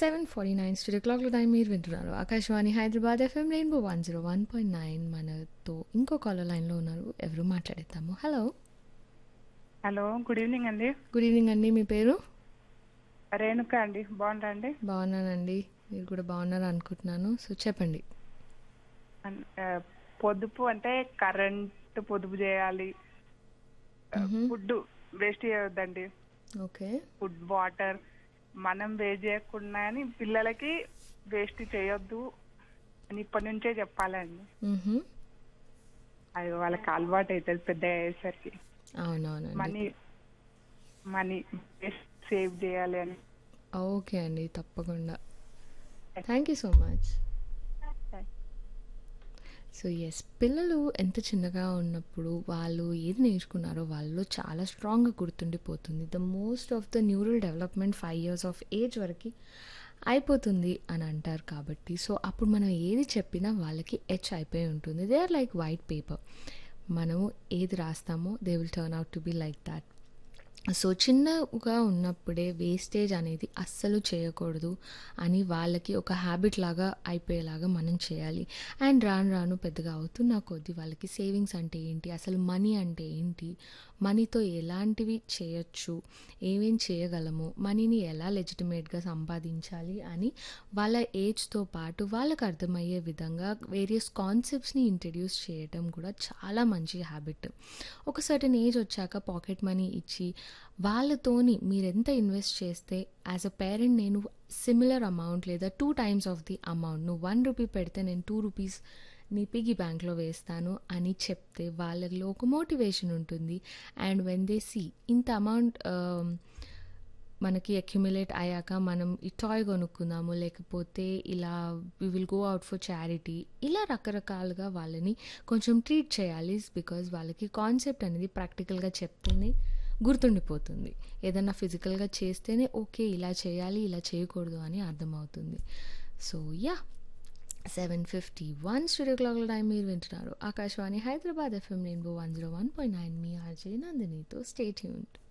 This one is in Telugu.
సెవెన్ ఫార్టీ నైన్ స్టూడియో క్లాక్లో టైం మీరు వింటున్నారు Akashvani Hyderabad FM rainbow one zero one point nine మనతో ఇంకో కాలర్ లైన్లో ఉన్నారు ఎవరు మాట్లాడేద్దాము హలో హలో గుడ్ ఈవినింగ్ అండి గుడ్ ఈవినింగ్ అండి మీ పేరు రేణుక అండి బాగుందా అండి బాగున్నానండి మీరు కూడా బాగున్నారు అనుకుంటున్నాను సో చెప్పండి అన్- ఆ, పొదుపు అంటే కరెంట్ పొదుపు చేయాలి ఫుడ్ వేస్ట్ చేయొద్దండి ఓకే ఫుడ్ వాటర్ మనం వేస్ట్ చేయకుండా అని పిల్లలకి వేస్ట్ చేయొద్దు అని ఇప్పటి నుంచే చెప్పాలండి మ్హూ. అది వాళ్ళకి అలవాటు అవుతుంది పెద్ద అయ్యేసరికి అవునవునండి మనీ మనీ సేవ్ చేయాలి అని ఓకే అండి తప్పకుండా thank you so much so yes పిల్లలు ఎంత చిన్నగా ఉన్నప్పుడు వాళ్ళు ఏది నేర్చుకున్నారో వాళ్ళు చాలా స్ట్రాంగ్గా గుర్తుండిపోతుంది the most of the neural development five years of age వరకు అయిపోతుంది అని అంటారు కాబట్టి సో అప్పుడు మనం ఏది చెప్పినా వాళ్ళకి హెచ్ అయిపోయి ఉంటుంది they are like white paper మనము ఏది రాస్తామో they will turn out to be like that so చిన్నగా ఉన్నప్పుడే వేస్టేజ్ అనేది అస్సలు చేయకూడదు అని వాళ్ళకి ఒక హ్యాబిట్ లాగా అయిపోయేలాగా మనం చేయాలి అండ్ రాను రాను పెద్దగా అవుతున్న కొద్దీ వాళ్ళకి సేవింగ్స్ అంటే ఏంటి అసలు మనీ అంటే ఏంటి మనీతో ఎలాంటివి చేయొచ్చు ఏమేం చేయగలము మనీని ఎలా లెజిటిమేట్గా సంపాదించాలి అని వాళ్ళ ఏజ్తో పాటు వాళ్ళకి అర్థమయ్యే విధంగా వేరియస్ కాన్సెప్ట్స్ని ఇంట్రడ్యూస్ చేయడం కూడా చాలా మంచి హ్యాబిట్ ఒక సర్టన్ ఏజ్ వచ్చాక పాకెట్ మనీ ఇచ్చి వాళ్ళతోని మీరు ఎంత ఇన్వెస్ట్ చేస్తే యాజ్ అ పేరెంట్ నేను సిమిలర్ అమౌంట్ లేదా two times of the amount నువ్వు వన్ రూపీ పెడితే నేను టూ రూపీస్ నీ పిగి బ్యాంక్లో వేస్తాను అని చెప్తే వాళ్ళలో ఒక మోటివేషన్ ఉంటుంది అండ్ వెన్ దే సీ ఇంత అమౌంట్ మనకి అక్యుములేట్ అయ్యాక మనం ఈ టాయ్ కొనుక్కుందాము లేకపోతే ఇలా we will go out for charity ఇలా రకరకాలుగా వాళ్ళని కొంచెం ట్రీట్ చేయాలి బికాజ్ వాళ్ళకి కాన్సెప్ట్ అనేది ప్రాక్టికల్గా చెప్తేనే గుర్తుండిపోతుంది ఏదన్నా ఫిజికల్గా చేస్తేనే ఓకే ఇలా చేయాలి ఇలా చేయకూడదు అని అర్థమవుతుంది so ya seven fifty one studio క్లాక్లో టైం మీరు వింటున్నారు Akashvani Hyderabad FM rainbow one zero one point nine మీ ఆర్జే నందినితో స్టేట్ యూనిట్